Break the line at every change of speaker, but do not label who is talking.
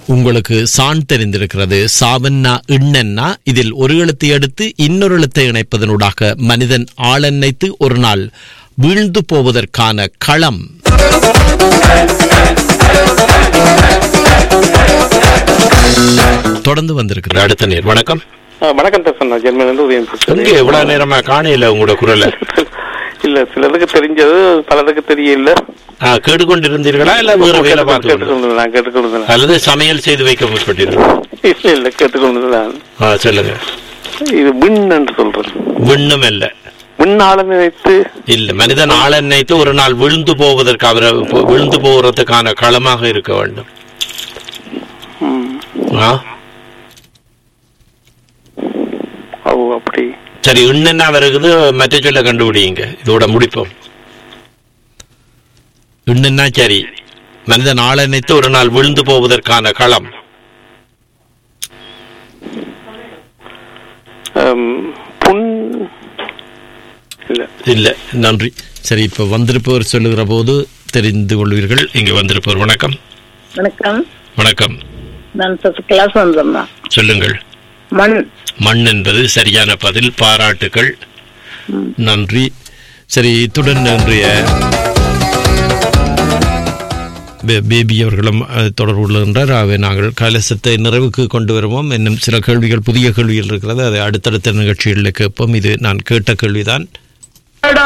உங்களுக்கு சான் தெரிந்திருக்கிறது சாவன்னா இண்ணன்னா இதில் ஒரு எழுத்தை எடுத்து இன்னொரு எழுத்தை இணைப்பதனூடாக மனிதன் ஆளென்னைத்து ஒரு நாள் வீழ்ந்து போவதற்கான களம் தொடர்ந்து வந்திருக்கிறது அடுத்த நேர் வணக்கம்
ஆ, வணக்கம் தர்சன் நான் ஜெர்மனிலிருந்து உதயம் பேசுறேன்.
எங்க எவ்வளவு நேரமா காணையில உங்களோட குரலை
இல்ல சிலருக்கு தெரிஞ்சது பலருக்கு தெரியல
ஆ, கேட்டுக்கொண்டிருந்தீர்களா இல்ல வேற வேலை பார்த்து
கேட்டுக்கொண்டு நான் கேட்டுக்கொண்டு
அல்லது சமையல் செய்து வைக்க முற்பட்டீர்கள்
இல்ல இல்ல கேட்டுக்கொண்டு நான்
ஆ, சொல்லுங்க
இது விண் என்று சொல்றேன்
விண்ணும் இல்ல
விண்ணாள நினைத்து
இல்ல மனிதன் ஆள நினைத்து ஒரு நாள் விழுந்து போவதற்கு அவர் விழுந்து போவதற்கான களமாக இருக்க வேண்டும்
ம்,
ஆ?
ஓ அப்படி
சரி இன்னென்ன வருகுது மற்ற சொல்ல கண்டுபிடிங்க இதோட முடிப்போம் இன்னென்னா சரி மனிதன் ஆள நினைத்து ஒரு நாள் விழுந்து போவதற்கான களம்
ஆம், புண் இல்ல
இல்ல நன்றி சரி இப்ப வந்திருப்பவர் சொல்லுகிற போது தெரிந்து கொள்வீர்கள் இங்க வந்திருப்பவர் வணக்கம்
வணக்கம்
வணக்கம்
நான் சசிகலா சொந்தம்மா
சொல்லுங்கள்
மண்
மண் என்பது சரியான பதில் பாராட்டுகள் நன்றி சரி இத்துடன் இன்றைய பே- பேபி அவர்களும் அஹ், தொடர்பு கொள்கின்றார் ஆகவே நாங்கள் கலசத்தை நிறைவுக்கு கொண்டு வருவோம் இன்னும் சில கேள்விகள் புதிய கேள்விகள் இருக்கிறது அதை அடுத்தடுத்த நிகழ்ச்சிகளில் கேட்போம் இது நான் கேட்ட கேள்விதான்